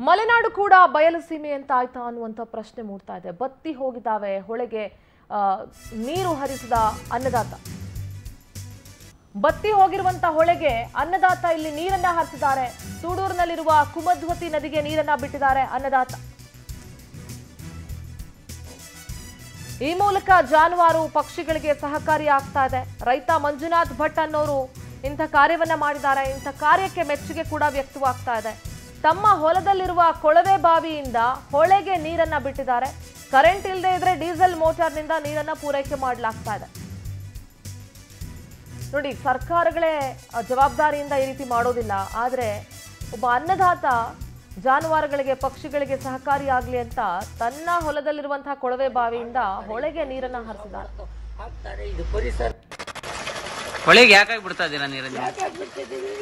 ಮಲೆನಾಡು ಕೂಡ ಬಯಲು ಸೀಮೆ ಅಂತ ಆಯ್ತಾ ಅನ್ನುವಂಥ ಪ್ರಶ್ನೆ ಮೂಡ್ತಾ ಇದೆ ಬತ್ತಿ ಹೋಗಿದ್ದಾವೆ ಹೊಳೆಗೆ ಆ, ನೀರು ಹರಿಸಿದ ಅನ್ನದಾತ ಬತ್ತಿ ಹೋಗಿರುವಂತ ಹೊಳೆಗೆ ಅನ್ನದಾತ ಇಲ್ಲಿ ನೀರನ್ನ ಹರಿಸಿದ್ದಾರೆ ಸೂಡೂರಿನಲ್ಲಿರುವ ಕುಮಧ್ವತಿ ನದಿಗೆ ನೀರನ್ನ ಬಿಟ್ಟಿದ್ದಾರೆ ಅನ್ನದಾತ ಈ ಮೂಲಕ ಜಾನುವಾರು ಪಕ್ಷಿಗಳಿಗೆ ಸಹಕಾರಿ ಆಗ್ತಾ ಇದೆ ರೈತ ಮಂಜುನಾಥ್ ಭಟ್ ಅನ್ನೋರು ಇಂಥ ಕಾರ್ಯವನ್ನ ಮಾಡಿದ್ದಾರೆ ಇಂಥ ಕಾರ್ಯಕ್ಕೆ ಮೆಚ್ಚುಗೆ ಕೂಡ ವ್ಯಕ್ತವಾಗ್ತಾ ಇದೆ ತಮ್ಮ ಹೊಲದಲ್ಲಿರುವ ಕೊಳವೆ ಬಾವಿಯಿಂದ ಹೊಳೆಗೆ ನೀರನ್ನ ಬಿಟ್ಟಿದ್ದಾರೆ ಕರೆಂಟ್ ಇಲ್ಲದೆ ಇದ್ರೆ ಡೀಸೆಲ್ ಮೋಟಾರ್ನಿಂದ ನೀರನ್ನ ಪೂರೈಕೆ ಮಾಡಲಾಗ್ತಾ ಇದೆ ನೋಡಿ ಸರ್ಕಾರಗಳೇ ಆ, ಜವಾಬ್ದಾರಿಯಿಂದ ಈ ರೀತಿ ಮಾಡೋದಿಲ್ಲ ಆದರೆ ಒಬ್ಬ ಅನ್ನದಾತ ಜಾನುವಾರುಗಳಿಗೆ ಪಕ್ಷಿಗಳಿಗೆ ಸಹಕಾರಿಯಾಗ್ಲಿ ಅಂತ ತನ್ನ ಹೊಲದಲ್ಲಿರುವಂತಹ ಕೊಳವೆ ಬಾವಿಯಿಂದ ಹೊಳೆಗೆ ನೀರನ್ನ ಹರಿಸಿದ್ದಾರೆ ಹಾಕ್ತಾರೆ ಇದು ಪರಿಸರ ಹೊಳೆಗೆ ಯಾಕಾಗಿ ಬಿಡ್ತಾ ಇದ್ದೀರಾ ನೀರನ್ನು ಹಾಕ್ಬಿಡ್ತಿದ್ದೀವಿ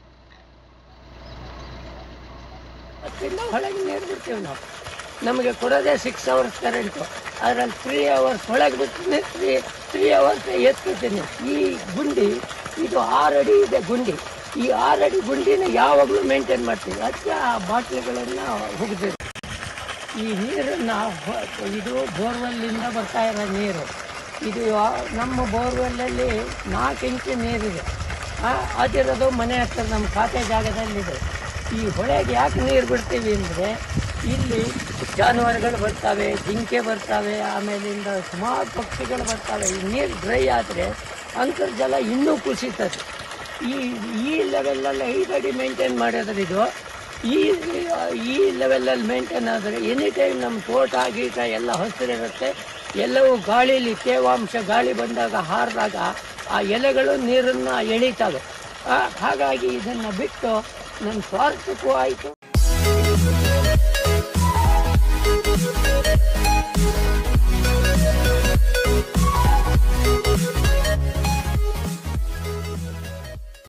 ಅದರಿಂದ ಹೊಳಗೆ ನೀರು ಬಿಡ್ತೀವಿ ನಾವು ನಮಗೆ ಕೊಡೋದೇ ಸಿಕ್ಸ್ ಅವರ್ಸ್ ಕರೆಂಟು ಅದರಲ್ಲಿ ತ್ರೀ ಅವರ್ಸ್ ಒಳಗೆ ಬಿಡ್ತೀನಿ ತ್ರೀ ತ್ರೀ ಅವರ್ಸ್ ಎತ್ಕೊತೀನಿ ಈ ಗುಂಡಿ ಇದು ಆರಡಿ ಇದೆ ಗುಂಡಿ ಈ ಆರಡಿ ಗುಂಡಿನ ಯಾವಾಗಲೂ ಮೇಂಟೈನ್ ಮಾಡ್ತೀವಿ ಅದಕ್ಕೆ ಆ ಬಾಟ್ಲಿಗಳನ್ನು ಹುಗಿದಿವಿ ಈ ನೀರನ್ನು ಇದು ಬೋರ್ವೆಲ್ಲಿಂದ ಬರ್ತಾ ಇರೋ ನೀರು ಇದು ಯಾ- ನಮ್ಮ ಬೋರ್ವೆಲ್ಲಲ್ಲಿ ನಾಲ್ಕು ಇಂಚು ನೀರಿದೆ ಆ, ಅದಿರೋದು ಮನೆ ಹತ್ರ ನಮ್ಮ ಖಾತೆ ಜಾಗದಲ್ಲಿದೆ ಈ ಹೊಳೆಗೆ ಯಾಕೆ ನೀರು ಬಿಡ್ತೀವಿ ಅಂದರೆ ಇಲ್ಲಿ ಜಾನುವಾರುಗಳು ಬರ್ತವೆ ಜಿಂಕೆ ಬರ್ತವೆ ಆಮೇಲಿಂದ ಸುಮಾರು ಪಕ್ಷಿಗಳು ಬರ್ತವೆ ಈ ನೀರು ಡ್ರೈ ಆದರೆ ಅಂತರ್ಜಲ ಇನ್ನೂ ಕುಸಿತದೆ ಈ ಈ ಲೆವೆಲಲ್ಲಿ ಐದು ಅಡಿ ಮೇಂಟೈನ್ ಮಾಡೋದ್ರೆ ಇದು ಈ ಈ ಲೆವೆಲಲ್ಲಿ ಮೇಂಟೈನ್ ಆದರೆ ಎನಿ ಟೈಮ್ ನಮ್ಮ ತೋಟ ಗೀಟ ಎಲ್ಲ ಹಸಿರಿರುತ್ತೆ ಎಲ್ಲವೂ ಗಾಳಿಲಿ ತೇವಾಂಶ ಗಾಳಿ ಬಂದಾಗ ಹಾರಿದಾಗ ಆ ಎಲೆಗಳು ನೀರನ್ನು ಎಳೀತವೆ ಆ, ಹಾಗಾಗಿ ಇದನ್ನು ಬಿಟ್ಟು ನನ್ನ ಸ್ವಾರ್ಥಕ್ಕೂ ಆಯಿತು